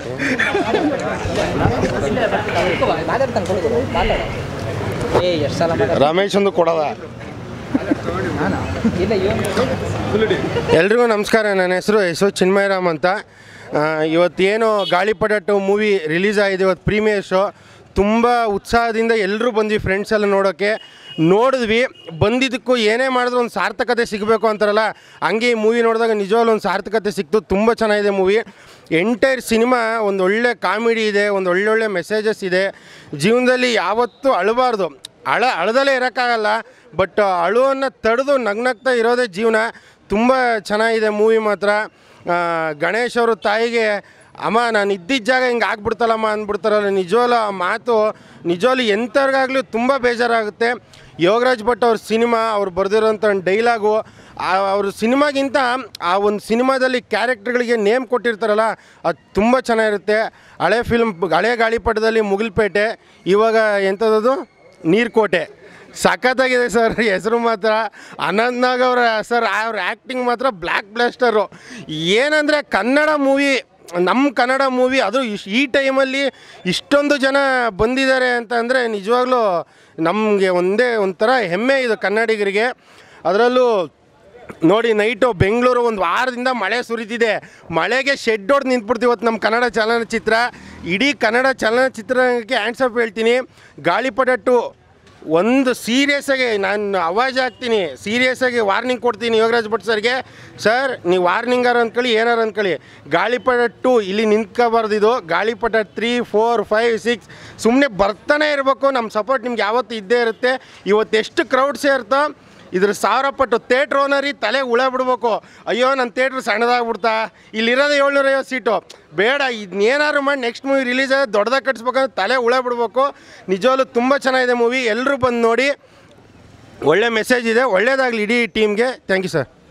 ಏ ಎಷ್ಟು ಸಲ ಮಾತಾಡ್ತೀನಿ? ರಮೇಶ್ ಒಂದು ಕೊಡದ ನಾನಾ? ಇಲ್ಲ ಇವನು ಎಲ್ರಿಗೂ ನಮಸ್ಕಾರ ನನ್ನ ಹೆಸರು ಯಶೋ ಚಿನ್ಮಯರಾಮ್ ಅಂತ ಆ, ಇವತ್ತೇನು ಗಾಳಿಪಟ ಟು ಮೂವಿ ರಿಲೀಸ್ ಆಗಿದೆ ಇವತ್ತು ಪ್ರೀಮಿಯರ್ ಶೋ ತುಂಬ ಉತ್ಸಾಹದಿಂದ ಎಲ್ಲರೂ ಬಂದ್ವಿ ಫ್ರೆಂಡ್ಸ್ ಎಲ್ಲ ನೋಡೋಕ್ಕೆ ನೋಡಿದ್ವಿ ಬಂದಿದ್ದಕ್ಕೂ ಏನೇ ಮಾಡಿದ್ರು ಒಂದು ಸಾರ್ಥಕತೆ ಸಿಗಬೇಕು ಅಂತಾರಲ್ಲ ಹಂಗೆ ಈ ಮೂವಿ ನೋಡಿದಾಗ ನಿಜವಾಗ್ಲೂ ಒಂದು ಸಾರ್ಥಕತೆ ಸಿಕ್ತು ತುಂಬ ಚೆನ್ನಾಗಿದೆ ಮೂವಿ ಎಂಟೈರ್ ಸಿನಿಮಾ ಒಂದು ಒಳ್ಳೆ ಕಾಮಿಡಿ ಇದೆ ಒಂದು ಒಳ್ಳೊಳ್ಳೆ ಮೆಸೇಜಸ್ ಇದೆ ಜೀವನದಲ್ಲಿ ಯಾವತ್ತೂ ಅಳಬಾರ್ದು ಅಳ ಅಳದಲ್ಲೇ ಇರೋಕ್ಕಾಗಲ್ಲ ಬಟ್ ಅಳುವನ್ನು ತಡೆದು ನಗ್ನಗ್ತಾ ಇರೋದೇ ಜೀವನ ತುಂಬ ಚೆನ್ನಾಗಿದೆ ಮೂವಿ ಮಾತ್ರ ಆ, ಗಣೇಶ್ ಅವ್ರ ತಾಯಿಗೆ ಅಮ್ಮ ನಾನು ಇದ್ದಿದ್ದ ಜಾಗ ಹಿಂಗೆ ಆಗ್ಬಿಡ್ತಲ್ಲಮ್ಮ ಅಂದ್ಬಿಡ್ತಾರಲ್ಲ ನಿಜವಾಗ್ಲೂ ಆ ಮಾತು ನಿಜವಾಗ್ಲೂ ಎಂಥವ್ರಿಗಾಗಲೂ ತುಂಬ ಬೇಜಾರಾಗುತ್ತೆ ಯೋಗರಾಜ್ ಭಟ್ ಅವ್ರ ಸಿನಿಮಾ ಅವ್ರು ಬರೆದಿರೋಂಥ ಒಂದು ಡೈಲಾಗು ಅವ್ರ ಸಿನಿಮಾಗಿಂತ ಆ ಒಂದು ಸಿನಿಮಾದಲ್ಲಿ ಕ್ಯಾರೆಕ್ಟರ್ಗಳಿಗೆ ನೇಮ್ ಕೊಟ್ಟಿರ್ತಾರಲ್ಲ ಅದು ತುಂಬ ಚೆನ್ನಾಗಿರುತ್ತೆ ಹಳೆ ಫಿಲ್ಮ್ ಹಳೆ ಗಾಳಿಪಟದಲ್ಲಿ ಮುಗಿಲ್ಪೇಟೆ ಇವಾಗ ಎಂಥದ್ದು ನೀರ್ಕೋಟೆ ಸಖತ್ತಾಗಿದೆ ಸರ್ ಹೆಸರು ಮಾತ್ರ ಅನಂತ್ ನಾಗ್ ಅವರ ಸರ್ ಅವ್ರ ಆ್ಯಕ್ಟಿಂಗ್ ಮಾತ್ರ ಬ್ಲ್ಯಾಕ್ ಬ್ಲಾಸ್ಟರು ಏನಂದರೆ ಕನ್ನಡ ಮೂವಿ ನಮ್ಮ ಕನ್ನಡ ಮೂವಿ ಅದು ಇಶ್ ಈ ಟೈಮಲ್ಲಿ ಇಷ್ಟೊಂದು ಜನ ಬಂದಿದ್ದಾರೆ ಅಂತ ಅಂದರೆ ನಿಜವಾಗ್ಲೂ ನಮಗೆ ಒಂದೇ ಒಂಥರ ಹೆಮ್ಮೆ ಇದು ಕನ್ನಡಿಗರಿಗೆ ಅದರಲ್ಲೂ ನೋಡಿ ನೈಟು ಬೆಂಗಳೂರು ಒಂದು ವಾರದಿಂದ ಮಳೆ ಸುರಿತಿದೆ ಮಳೆಗೆ ಶೆಡ್ ಹೊಡೆದು ನಿಂತ್ಬಿಡ್ತೀವಿ ಇವತ್ತು ನಮ್ಮ ಕನ್ನಡ ಚಲನಚಿತ್ರ ಇಡೀ ಕನ್ನಡ ಚಲನಚಿತ್ರಕ್ಕೆ ಆನ್ಸಪ್ ಹೇಳ್ತೀನಿ ಗಾಳಿಪಟ ಟು ಒಂದು ಸೀರಿಯಸ್ಸಾಗಿ ನಾನು ಅವಾಜ್ ಹಾಕ್ತೀನಿ ಸೀರಿಯಸ್ಸಾಗಿ ವಾರ್ನಿಂಗ್ ಕೊಡ್ತೀನಿ ಯೋಗರಾಜ್ ಭಟ್ ಸರ್ಗೆ ಸರ್ ನೀವು ವಾರ್ನಿಂಗಾರ ಅಂದ್ಕೊಳ್ಳಿ ಏನಾರು ಅಂದ್ಕೊಳ್ಳಿ ಗಾಳಿಪಟ ಟು ಇಲ್ಲಿ ನಿಂತ್ಕೋಬಾರ್ದು ಇದು ಗಾಳಿಪಟ ತ್ರೀ ಫೋರ್ ಫೈವ್ ಸಿಕ್ಸ್ ಸುಮ್ಮನೆ ಬರ್ತಾನೆ ಇರಬೇಕು ನಮ್ಮ ಸಪೋರ್ಟ್ ನಿಮ್ಗೆ ಯಾವತ್ತೂ ಇದ್ದೇ ಇರುತ್ತೆ ಇವತ್ತು ಎಷ್ಟು ಕ್ರೌಡ್ ಸೇರ್ತೋ ಇದ್ರ ಸಾವಿರ ಪಟ್ಟು ಥೇಟ್ರ್ ಓನರಿ ತಲೆ ಉಳ ಬಿಡ್ಬೇಕು ಅಯ್ಯೋ ನನ್ನ ಥೇಟ್ರ್ ಸಣ್ಣದಾಗ್ಬಿಡ್ತಾ ಇಲ್ಲಿರೋದೇ ಏಳ್ನೂರೈವತ್ತು ಸೀಟು ಬೇಡ ಇದನ್ನೇನಾದ್ರು ಮಾಡಿ ನೆಕ್ಸ್ಟ್ ಮೂವಿ ರಿಲೀಸ್ ಆಗಿ ದೊಡ್ಡದಾಗಿ ಕಟ್ಸ್ಬೇಕಂದ್ರೆ ತಲೆ ಉಳ ಬಿಡ್ಬೇಕು ನಿಜವಾಗ್ಲೂ ತುಂಬ ಚೆನ್ನಾಗಿದೆ ಮೂವಿ ಎಲ್ಲರೂ ಬಂದು ನೋಡಿ ಒಳ್ಳೆ ಮೆಸೇಜ್ ಇದೆ ಒಳ್ಳೇದಾಗಲಿ ಇಡೀ ಟೀಮ್ಗೆ ಥ್ಯಾಂಕ್ ಯು ಸರ್